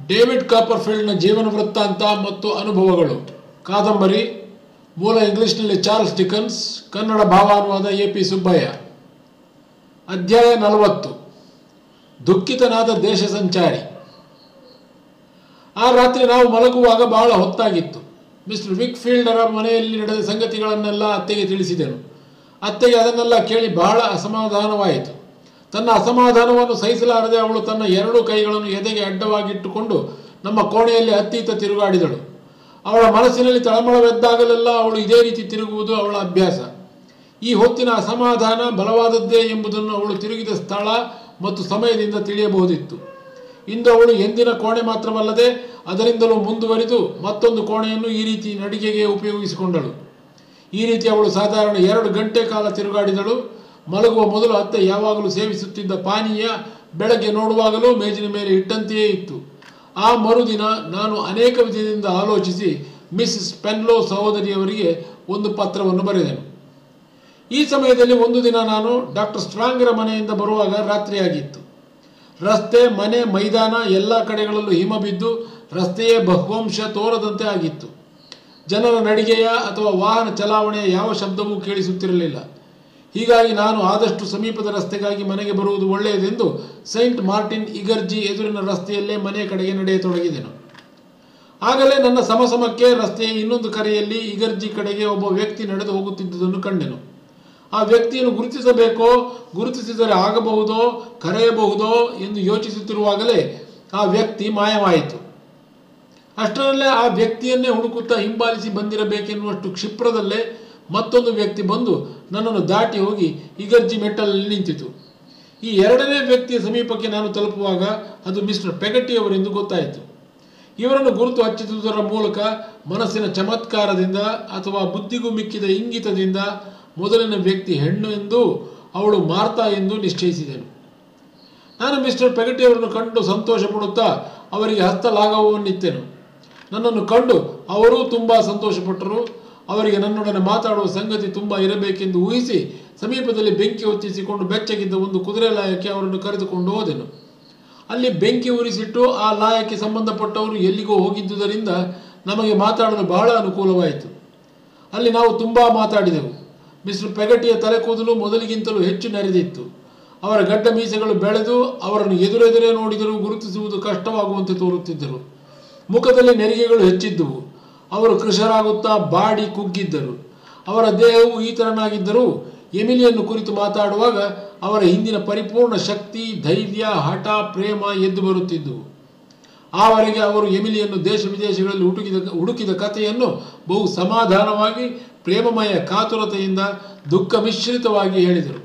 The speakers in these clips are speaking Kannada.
ಡೇವಿಡ್ ಕಾಪರ್ಫೀಲ್ಡ್ನ ಜೀವನ ವೃತ್ತಾಂತ ಮತ್ತು ಅನುಭವಗಳು ಕಾದಂಬರಿ ಮೂಲ ಇಂಗ್ಲಿಷ್ನಲ್ಲಿ ಚಾರ್ಲ್ಸ್ ಡಿಕನ್ಸ್ ಕನ್ನಡ ಭಾವಾನುವಾದ ಎ ಪಿ ಸುಬ್ಬಯ್ಯ ಅಧ್ಯಾಯ ನಲವತ್ತು ದುಃಖಿತನಾದ ದೇಶ ಸಂಚಾರಿ ಆ ರಾತ್ರಿ ನಾವು ಮಲಗುವಾಗ ಬಹಳ ಹೊತ್ತಾಗಿತ್ತು ಮಿಸ್ಟರ್ ವಿಕ್ಫೀಲ್ಡರ ಮನೆಯಲ್ಲಿ ನಡೆದ ಸಂಗತಿಗಳನ್ನೆಲ್ಲ ಅತ್ತೆಗೆ ತಿಳಿಸಿದೆನು ಅತ್ತೆಗೆ ಅದನ್ನೆಲ್ಲ ಕೇಳಿ ಬಹಳ ಅಸಮಾಧಾನವಾಯಿತು ತನ್ನ ಅಸಮಾಧಾನವನ್ನು ಸಹಿಸಲಾರದೆ ಅವಳು ತನ್ನ ಎರಡೂ ಕೈಗಳನ್ನು ಎದೆಗೆ ಅಡ್ಡವಾಗಿಟ್ಟುಕೊಂಡು ನಮ್ಮ ಕೋಣೆಯಲ್ಲಿ ಹತ್ತಿತ್ತ ತಿರುಗಾಡಿದಳು ಅವಳ ಮನಸ್ಸಿನಲ್ಲಿ ತಳಮಳವೆದ್ದಾಗಲೆಲ್ಲ ಅವಳು ಇದೇ ರೀತಿ ತಿರುಗುವುದು ಅವಳ ಅಭ್ಯಾಸ ಈ ಹೊತ್ತಿನ ಅಸಮಾಧಾನ ಬಲವಾದದ್ದೇ ಎಂಬುದನ್ನು ಅವಳು ತಿರುಗಿದ ಸ್ಥಳ ಮತ್ತು ಸಮಯದಿಂದ ತಿಳಿಯಬಹುದಿತ್ತು ಇಂದು ಅವಳು ಎಂದಿನ ಕೋಣೆ ಮಾತ್ರವಲ್ಲದೆ ಅದರಿಂದಲೂ ಮುಂದುವರಿದು ಮತ್ತೊಂದು ಕೋಣೆಯನ್ನು ಈ ರೀತಿ ನಡಿಗೆಗೆ ಉಪಯೋಗಿಸಿಕೊಂಡಳು ಈ ರೀತಿ ಅವಳು ಸಾಧಾರಣ ಎರಡು ಗಂಟೆ ಕಾಲ ತಿರುಗಾಡಿದಳು ಮಲಗುವ ಮೊದಲು ಅತ್ತೆ ಯಾವಾಗಲೂ ಸೇವಿಸುತ್ತಿದ್ದ ಪಾನೀಯ ಬೆಳಗ್ಗೆ ನೋಡುವಾಗಲೂ ಮೇಜಿನ ಮೇಲೆ ಇಟ್ಟಂತೆಯೇ ಇತ್ತು ಆ ಮರುದಿನ ನಾನು ಅನೇಕ ವಿಧದಿಂದ ಆಲೋಚಿಸಿ ಮಿಸ್ ಪೆನ್ಲೋ ಸಹೋದರಿಯವರಿಗೆ ಒಂದು ಪತ್ರವನ್ನು ಬರೆದೆನು ಈ ಸಮಯದಲ್ಲಿ ಒಂದು ದಿನ ನಾನು ಡಾಕ್ಟರ್ ಸ್ಟ್ರಾಂಗರ ಮನೆಯಿಂದ ಬರುವಾಗ ರಾತ್ರಿಯಾಗಿತ್ತು ರಸ್ತೆ ಮನೆ ಮೈದಾನ ಎಲ್ಲ ಕಡೆಗಳಲ್ಲೂ ಹಿಮ ಬಿದ್ದು ರಸ್ತೆಯೇ ಬಹುವಂಶ ತೋರದಂತೆ ಆಗಿತ್ತು ಜನರ ನಡಿಗೆಯ ಅಥವಾ ವಾಹನ ಚಲಾವಣೆಯ ಯಾವ ಶಬ್ದವೂ ಕೇಳಿಸುತ್ತಿರಲಿಲ್ಲ ಹೀಗಾಗಿ ನಾನು ಆದಷ್ಟು ಸಮೀಪದ ರಸ್ತೆಗಾಗಿ ಮನೆಗೆ ಬರುವುದು ಒಳ್ಳೆಯದೆಂದು ಸೈಂಟ್ ಮಾರ್ಟಿನ್ ಇಗರ್ಜಿ ಎದುರಿನ ರಸ್ತೆಯಲ್ಲೇ ಮನೆ ಕಡೆಗೆ ನಡೆಯತೊಡಗಿದೆನು ಆಗಲೇ ನನ್ನ ಸಮಸಮಕ್ಕೆ ರಸ್ತೆಯ ಇನ್ನೊಂದು ಕರೆಯಲ್ಲಿ ಇಗರ್ಜಿ ಕಡೆಗೆ ಒಬ್ಬ ವ್ಯಕ್ತಿ ನಡೆದು ಹೋಗುತ್ತಿದ್ದುದನ್ನು ಕಂಡೆನು ಆ ವ್ಯಕ್ತಿಯನ್ನು ಗುರುತಿಸಬೇಕೋ ಗುರುತಿಸಿದರೆ ಆಗಬಹುದೋ ಕರೆಯಬಹುದೋ ಎಂದು ಯೋಚಿಸುತ್ತಿರುವಾಗಲೇ ಆ ವ್ಯಕ್ತಿ ಮಾಯವಾಯಿತು ಅಷ್ಟರಲ್ಲೇ ಆ ವ್ಯಕ್ತಿಯನ್ನೇ ಹುಡುಕುತ್ತಾ ಹಿಂಬಾಲಿಸಿ ಬಂದಿರಬೇಕೆನ್ನುವಷ್ಟು ಕ್ಷಿಪ್ರದಲ್ಲೇ ಮತ್ತೊಂದು ವ್ಯಕ್ತಿ ಬಂದು ನನ್ನನ್ನು ದಾಟಿ ಹೋಗಿ ಇಗರ್ಜಿ ಮೆಟ್ಟಲಲ್ಲಿ ನಿಂತಿತು ಈ ಎರಡನೇ ವ್ಯಕ್ತಿಯ ಸಮೀಪಕ್ಕೆ ನಾನು ತಲುಪುವಾಗ ಅದು ಮಿಸ್ಟರ್ ಪೆಗಟಿ ಅವರೆಂದು ಗೊತ್ತಾಯಿತು ಇವರನ್ನು ಗುರುತು ಹಚ್ಚಿದುದರ ಮೂಲಕ ಮನಸ್ಸಿನ ಚಮತ್ಕಾರದಿಂದ ಅಥವಾ ಬುದ್ಧಿಗೂ ಮಿಕ್ಕಿದ ಇಂಗಿತದಿಂದ ಮೊದಲಿನ ವ್ಯಕ್ತಿ ಹೆಣ್ಣು ಎಂದು ಅವಳು ಮಾರ್ತಾ ಎಂದು ನಿಶ್ಚಯಿಸಿದೆನು ನಾನು ಮಿಸ್ಟರ್ ಪೆಗಟಿ ಅವರನ್ನು ಕಂಡು ಸಂತೋಷ ಪಡುತ್ತಾ ಅವರಿಗೆ ಹಸ್ತಲಾಘವವನ್ನಿತ್ತೆನು ನನ್ನನ್ನು ಕಂಡು ಅವರೂ ತುಂಬ ಸಂತೋಷಪಟ್ಟರು ಅವರಿಗೆ ನನ್ನೊಡನೆ ಮಾತಾಡುವ ಸಂಗತಿ ತುಂಬ ಇರಬೇಕೆಂದು ಊಹಿಸಿ ಸಮೀಪದಲ್ಲಿ ಬೆಂಕಿ ಹೊತ್ತಿಸಿಕೊಂಡು ಬೆಚ್ಚಗಿದ್ದ ಒಂದು ಕುದುರೆ ಲಾಯಕ್ಕೆ ಅವರನ್ನು ಕರೆದುಕೊಂಡು ಹೋದೆನು ಅಲ್ಲಿ ಬೆಂಕಿ ಉರಿಸಿಟ್ಟು ಆ ಲಾಯಕ್ಕೆ ಸಂಬಂಧಪಟ್ಟವರು ಎಲ್ಲಿಗೋ ಹೋಗಿದ್ದುದರಿಂದ ನಮಗೆ ಮಾತಾಡಲು ಬಹಳ ಅನುಕೂಲವಾಯಿತು ಅಲ್ಲಿ ನಾವು ತುಂಬ ಮಾತಾಡಿದೆವು ಮಿಸ್ಟರ್ ಪೆಗಟಿಯ ತಲೆ ಕೂದಲು ಮೊದಲಿಗಿಂತಲೂ ಹೆಚ್ಚು ನೆರೆದಿತ್ತು ಅವರ ಗಡ್ಡ ಮೀಸೆಗಳು ಬೆಳೆದು ಅವರನ್ನು ಎದುರೆದುರೇ ನೋಡಿದರೂ ಗುರುತಿಸುವುದು ಕಷ್ಟವಾಗುವಂತೆ ತೋರುತ್ತಿದ್ದರು ಮುಖದಲ್ಲಿ ನೆರಿಗೆಗಳು ಹೆಚ್ಚಿದ್ದುವು ಅವರು ಕೃಷರಾಗುತ್ತಾ ಬಾಡಿ ಕುಗ್ಗಿದ್ದರು ಅವರ ದೇಹವು ಈ ಥರನಾಗಿದ್ದರೂ ಎಮಿಲಿಯನ್ನು ಕುರಿತು ಮಾತಾಡುವಾಗ ಅವರ ಹಿಂದಿನ ಪರಿಪೂರ್ಣ ಶಕ್ತಿ ಧೈರ್ಯ ಹಠ ಪ್ರೇಮ ಎದ್ದು ಬರುತ್ತಿದ್ದುವು ಆವರೆಗೆ ಅವರು ಎಮಿಲಿಯನ್ನು ದೇಶ ವಿದೇಶಗಳಲ್ಲಿ ಹುಡುಕಿದ ಹುಡುಕಿದ ಕಥೆಯನ್ನು ಬಹು ಸಮಾಧಾನವಾಗಿ ಪ್ರೇಮಮಯ ಕಾತುರತೆಯಿಂದ ದುಃಖ ಮಿಶ್ರಿತವಾಗಿ ಹೇಳಿದರು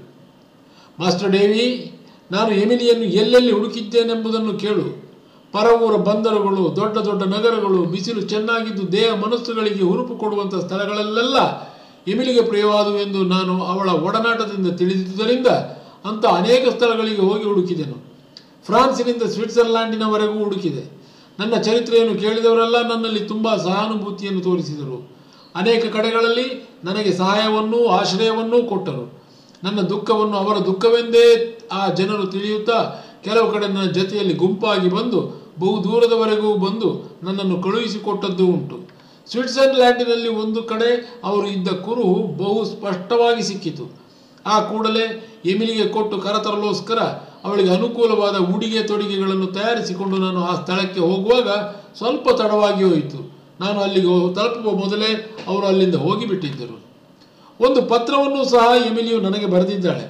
ಮಾಸ್ಟರ್ ಡೇವಿ ನಾನು ಎಮಿಲಿಯನ್ನು ಎಲ್ಲೆಲ್ಲಿ ಹುಡುಕಿದ್ದೇನೆಂಬುದನ್ನು ಕೇಳು ಪರವೂರ ಬಂದರುಗಳು ದೊಡ್ಡ ದೊಡ್ಡ ನಗರಗಳು ಬಿಸಿಲು ಚೆನ್ನಾಗಿದ್ದು ದೇಹ ಮನಸ್ಸುಗಳಿಗೆ ಹುರುಪು ಕೊಡುವಂಥ ಸ್ಥಳಗಳಲ್ಲೆಲ್ಲ ಎಮಿಲಿಗೆ ಪ್ರಿಯವಾದುವೆಂದು ನಾನು ಅವಳ ಒಡನಾಟದಿಂದ ತಿಳಿದಿದ್ದುದರಿಂದ ಅಂಥ ಅನೇಕ ಸ್ಥಳಗಳಿಗೆ ಹೋಗಿ ಹುಡುಕಿದೆನು ಫ್ರಾನ್ಸಿನಿಂದ ಸ್ವಿಟ್ಜರ್ಲ್ಯಾಂಡಿನವರೆಗೂ ಹುಡುಕಿದೆ ನನ್ನ ಚರಿತ್ರೆಯನ್ನು ಕೇಳಿದವರೆಲ್ಲ ನನ್ನಲ್ಲಿ ತುಂಬ ಸಹಾನುಭೂತಿಯನ್ನು ತೋರಿಸಿದರು ಅನೇಕ ಕಡೆಗಳಲ್ಲಿ ನನಗೆ ಸಹಾಯವನ್ನೂ ಆಶ್ರಯವನ್ನೂ ಕೊಟ್ಟರು ನನ್ನ ದುಃಖವನ್ನು ಅವರ ದುಃಖವೆಂದೇ ಆ ಜನರು ತಿಳಿಯುತ್ತಾ ಕೆಲವು ಕಡೆ ನನ್ನ ಜೊತೆಯಲ್ಲಿ ಗುಂಪಾಗಿ ಬಂದು ಬಹು ದೂರದವರೆಗೂ ಬಂದು ನನ್ನನ್ನು ಕಳುಹಿಸಿಕೊಟ್ಟದ್ದು ಉಂಟು ಸ್ವಿಟ್ಜರ್ಲ್ಯಾಂಡಿನಲ್ಲಿ ಒಂದು ಕಡೆ ಅವರು ಇದ್ದ ಕುರುಹು ಬಹು ಸ್ಪಷ್ಟವಾಗಿ ಸಿಕ್ಕಿತು ಆ ಕೂಡಲೇ ಎಮಿಲಿಗೆ ಕೊಟ್ಟು ಕರತರಲೋಸ್ಕರ ಅವಳಿಗೆ ಅನುಕೂಲವಾದ ಉಡಿಗೆ ತೊಡಿಗೆಗಳನ್ನು ತಯಾರಿಸಿಕೊಂಡು ನಾನು ಆ ಸ್ಥಳಕ್ಕೆ ಹೋಗುವಾಗ ಸ್ವಲ್ಪ ತಡವಾಗಿ ಹೋಯಿತು ನಾನು ಅಲ್ಲಿಗೆ ತಲುಪುವ ಮೊದಲೇ ಅವರು ಅಲ್ಲಿಂದ ಹೋಗಿಬಿಟ್ಟಿದ್ದರು ಒಂದು ಪತ್ರವನ್ನು ಸಹ ಎಮಿಲಿಯು ನನಗೆ ಬರೆದಿದ್ದಾಳೆ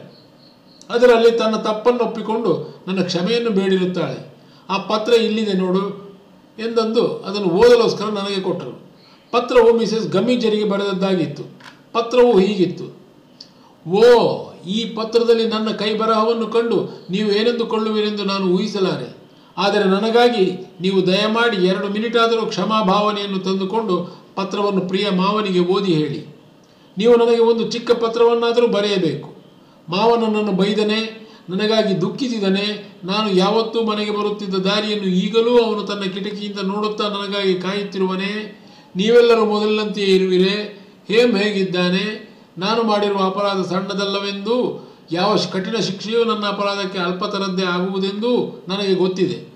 ಅದರಲ್ಲಿ ತನ್ನ ತಪ್ಪನ್ನು ಒಪ್ಪಿಕೊಂಡು ನನ್ನ ಕ್ಷಮೆಯನ್ನು ಬೇಡಿರುತ್ತಾಳೆ ಆ ಪತ್ರ ಇಲ್ಲಿದೆ ನೋಡು ಎಂದಂದು ಅದನ್ನು ಓದಲೋಸ್ಕರ ನನಗೆ ಕೊಟ್ಟರು ಪತ್ರವು ಮಿಸೆಸ್ ಗಮೀಜರಿಗೆ ಬರೆದದ್ದಾಗಿತ್ತು ಪತ್ರವು ಹೀಗಿತ್ತು ಓ ಈ ಪತ್ರದಲ್ಲಿ ನನ್ನ ಕೈ ಬರಹವನ್ನು ಕಂಡು ನೀವು ಏನೆಂದುಕೊಳ್ಳುವಿರೆಂದು ನಾನು ಊಹಿಸಲಾರೆ ಆದರೆ ನನಗಾಗಿ ನೀವು ದಯಮಾಡಿ ಎರಡು ಮಿನಿಟಾದರೂ ಕ್ಷಮಾಭಾವನೆಯನ್ನು ತಂದುಕೊಂಡು ಪತ್ರವನ್ನು ಪ್ರಿಯ ಮಾವನಿಗೆ ಓದಿ ಹೇಳಿ ನೀವು ನನಗೆ ಒಂದು ಚಿಕ್ಕ ಪತ್ರವನ್ನಾದರೂ ಬರೆಯಬೇಕು ಮಾವ ನನ್ನನ್ನು ಬೈದನೆ ನನಗಾಗಿ ದುಃಖಿಸಿದನೆ ನಾನು ಯಾವತ್ತೂ ಮನೆಗೆ ಬರುತ್ತಿದ್ದ ದಾರಿಯನ್ನು ಈಗಲೂ ಅವನು ತನ್ನ ಕಿಟಕಿಯಿಂದ ನೋಡುತ್ತಾ ನನಗಾಗಿ ಕಾಯುತ್ತಿರುವನೇ ನೀವೆಲ್ಲರೂ ಮೊದಲಿನಂತೆಯೇ ಇರುವಿರೆ ಹೇಮ್ ಹೇಗಿದ್ದಾನೆ ನಾನು ಮಾಡಿರುವ ಅಪರಾಧ ಸಣ್ಣದಲ್ಲವೆಂದು ಯಾವ ಶ್- ಕಠಿಣ ಶಿಕ್ಷೆಯೂ ನನ್ನ ಅಪರಾಧಕ್ಕೆ ಅಲ್ಪತರದ್ದೇ ಆಗುವುದೆಂದು ನನಗೆ ಗೊತ್ತಿದೆ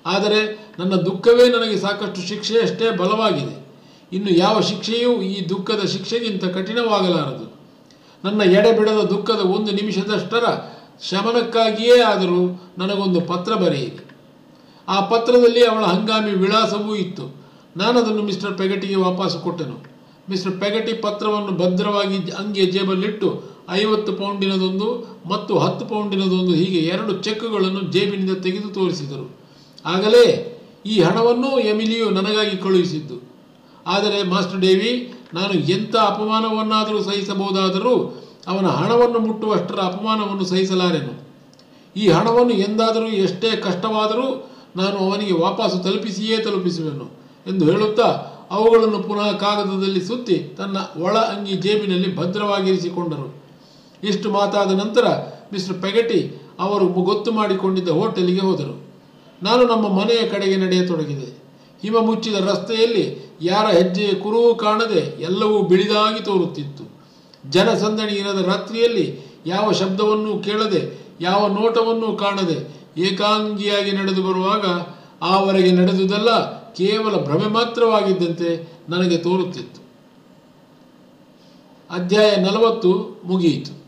ಆದರೆ ನನ್ನ ದುಃಖವೇ ನನಗೆ ಸಾಕಷ್ಟು ಶಿಕ್ಷೆಯಷ್ಟೇ ಬಲವಾಗಿದೆ ಇನ್ನು ಯಾವ ಶಿಕ್ಷೆಯೂ ಈ ದುಃಖದ ಶಿಕ್ಷೆಗಿಂತ ಕಠಿಣವಾಗಲಾರದು ನನ್ನ ಎಡೆಬಿಡದ ದುಃಖದ ಒಂದು ನಿಮಿಷದಷ್ಟರ ಶಮನಕ್ಕಾಗಿಯೇ ಆದರೂ ನನಗೊಂದು ಪತ್ರ ಬರೆಯಿರಿ ಆ ಪತ್ರದಲ್ಲಿ ಅವಳ ಹಂಗಾಮಿ ವಿಳಾಸವೂ ಇತ್ತು ನಾನದನ್ನು ಮಿಸ್ಟರ್ ಪೆಗಟಿಗೆ ವಾಪಸ್ಸು ಕೊಟ್ಟೆನು ಮಿಸ್ಟರ್ ಪೆಗಟಿ ಪತ್ರವನ್ನು ಭದ್ರವಾಗಿ ಅಂಗಿಯ ಜೇಬಲ್ಲಿಟ್ಟು ಐವತ್ತು ಪೌಂಡಿನದೊಂದು ಮತ್ತು ಹತ್ತು ಪೌಂಡಿನದೊಂದು ಹೀಗೆ ಎರಡು ಚೆಕ್ಗಳನ್ನು ಜೇಬಿನಿಂದ ತೆಗೆದು ತೋರಿಸಿದರು ಆಗಲೇ ಈ ಹಣವನ್ನು ಎಮಿಲಿಯು ನನಗಾಗಿ ಕಳುಹಿಸಿದ್ದು ಆದರೆ ಮಾಸ್ಟರ್ ಡೇವಿ ನಾನು ಎಂಥ ಅಪಮಾನವನ್ನಾದರೂ ಸಹಿಸಬಹುದಾದರೂ ಅವನ ಹಣವನ್ನು ಮುಟ್ಟುವಷ್ಟರ ಅಪಮಾನವನ್ನು ಸಹಿಸಲಾರೆನು ಈ ಹಣವನ್ನು ಎಂದಾದರೂ ಎಷ್ಟೇ ಕಷ್ಟವಾದರೂ ನಾನು ಅವನಿಗೆ ವಾಪಸ್ಸು ತಲುಪಿಸಿಯೇ ತಲುಪಿಸುವೆನು ಎಂದು ಹೇಳುತ್ತಾ ಅವುಗಳನ್ನು ಪುನಃ ಕಾಗದದಲ್ಲಿ ಸುತ್ತಿ ತನ್ನ ಒಳ ಅಂಗಿ ಜೇಬಿನಲ್ಲಿ ಭದ್ರವಾಗಿರಿಸಿಕೊಂಡರು ಇಷ್ಟು ಮಾತಾದ ನಂತರ ಮಿಸ್ಟರ್ ಪೆಗಟಿ ಅವರು ಗೊತ್ತು ಮಾಡಿಕೊಂಡಿದ್ದ ಹೋಟೆಲಿಗೆ ಹೋದರು ನಾನು ನಮ್ಮ ಮನೆಯ ಕಡೆಗೆ ನಡೆಯತೊಡಗಿದೆ ಹಿಮ ಮುಚ್ಚಿದ ರಸ್ತೆಯಲ್ಲಿ ಯಾರ ಹೆಜ್ಜೆಯ ಕುರುವು ಕಾಣದೆ ಎಲ್ಲವೂ ಬಿಳಿದಾಗಿ ತೋರುತ್ತಿತ್ತು ಜನಸಂದಣಿ ಇರದ ರಾತ್ರಿಯಲ್ಲಿ ಯಾವ ಶಬ್ದವನ್ನೂ ಕೇಳದೆ ಯಾವ ನೋಟವನ್ನೂ ಕಾಣದೆ ಏಕಾಂಗಿಯಾಗಿ ನಡೆದು ಬರುವಾಗ ಆವರೆಗೆ ನಡೆದುದೆಲ್ಲ ಕೇವಲ ಭ್ರಮೆ ಮಾತ್ರವಾಗಿದ್ದಂತೆ ನನಗೆ ತೋರುತ್ತಿತ್ತು ಅಧ್ಯಾಯ ನಲವತ್ತು ಮುಗಿಯಿತು